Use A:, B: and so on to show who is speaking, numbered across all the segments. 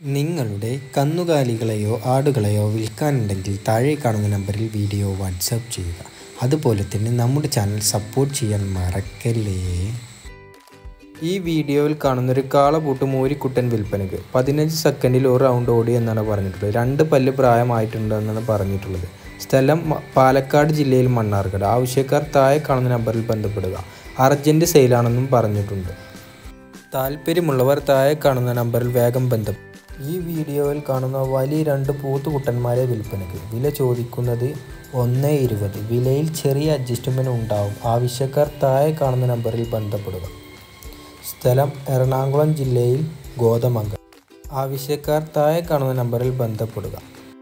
A: നിങ്ങളുടെ കന്നുകാലികളെയോ ആടുകളെയോ വിൽക്കാനുണ്ടെങ്കിൽ താഴെ കാണുന്ന നമ്പറിൽ വീഡിയോ വാട്സാപ്പ് ചെയ്യുക അതുപോലെ തന്നെ നമ്മുടെ ചാനൽ സപ്പോർട്ട് ചെയ്യാൻ മറക്കല്ലേ ഈ വീഡിയോയിൽ കാണുന്ന ഒരു കാളപൂട്ട് മൂരിക്കുട്ടൻ വിൽപ്പനയ്ക്ക് പതിനഞ്ച് സെക്കൻഡിൽ ഒരു റൗണ്ട് ഓടി എന്നാണ് പറഞ്ഞിട്ടുള്ളത് രണ്ട് പല്ല് പ്രായമായിട്ടുണ്ട് എന്നാണ് പറഞ്ഞിട്ടുള്ളത് സ്ഥലം മ- പാലക്കാട് ജില്ലയിൽ മണ്ണാർക്കാട് ആവശ്യക്കാർ താഴെ കാണുന്ന നമ്പറിൽ ബന്ധപ്പെടുക അർജൻറ്റ് സെയിലാണെന്നും പറഞ്ഞിട്ടുണ്ട് താല്പര്യമുള്ളവർ താഴെ കാണുന്ന നമ്പറിൽ വേഗം ബന്ധപ്പെടും ഈ വീഡിയോയിൽ കാണുന്ന വലിയ രണ്ട് പൂത്തുകുട്ടന്മാരെ വിൽപ്പനയ്ക്ക് വില ചോദിക്കുന്നത് ഒന്ന് ഇരുപത് വിലയിൽ ചെറിയ അഡ്ജസ്റ്റ്മെൻറ്റ് ഉണ്ടാവും ആവശ്യക്കാർ താഴെ കാണുന്ന നമ്പറിൽ ബന്ധപ്പെടുക സ്ഥലം എറണാകുളം ജില്ലയിൽ ഗോതമംഗം ആവശ്യക്കാർ താഴെ കാണുന്ന നമ്പറിൽ ബന്ധപ്പെടുക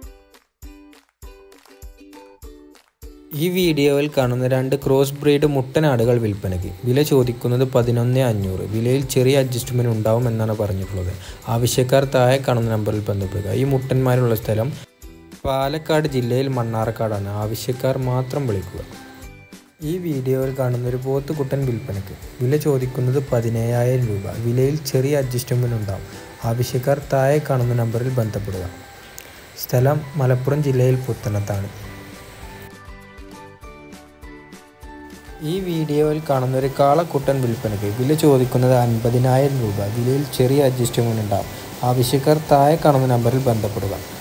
A: ഈ വീഡിയോയിൽ കാണുന്ന രണ്ട് ക്രോസ് ബ്രീഡ് മുട്ടനാടുകൾ വിൽപ്പനയ്ക്ക് വില ചോദിക്കുന്നത് പതിനൊന്ന് അഞ്ഞൂറ് വിലയിൽ ചെറിയ അഡ്ജസ്റ്റ്മെൻറ്റ് ഉണ്ടാവും എന്നാണ് പറഞ്ഞിട്ടുള്ളത് ആവശ്യക്കാർ താഴെ കാണുന്ന നമ്പറിൽ ബന്ധപ്പെടുക ഈ മുട്ടന്മാരുള്ള സ്ഥലം പാലക്കാട് ജില്ലയിൽ മണ്ണാർക്കാടാണ് ആവശ്യക്കാർ മാത്രം വിളിക്കുക ഈ വീഡിയോയിൽ കാണുന്ന ഒരു പോത്തുകുട്ടൻ വിൽപ്പനയ്ക്ക് വില ചോദിക്കുന്നത് പതിനേഴായിരം രൂപ വിലയിൽ ചെറിയ അഡ്ജസ്റ്റ്മെൻറ്റ് ഉണ്ടാവും ആവശ്യക്കാർ താഴെ കാണുന്ന നമ്പറിൽ ബന്ധപ്പെടുക സ്ഥലം മലപ്പുറം ജില്ലയിൽ പുത്തനത്താണ് ഈ വീഡിയോയിൽ കാണുന്ന ഒരു കാളക്കുട്ടൻ വിൽപ്പനയ്ക്ക് വില ചോദിക്കുന്നത് അൻപതിനായിരം രൂപ വിലയിൽ ചെറിയ അഡ്ജസ്റ്റ്മെൻറ്റ് ഉണ്ടാവും ആവശ്യക്കാർ താഴെ കാണുന്ന നമ്പറിൽ ബന്ധപ്പെടുക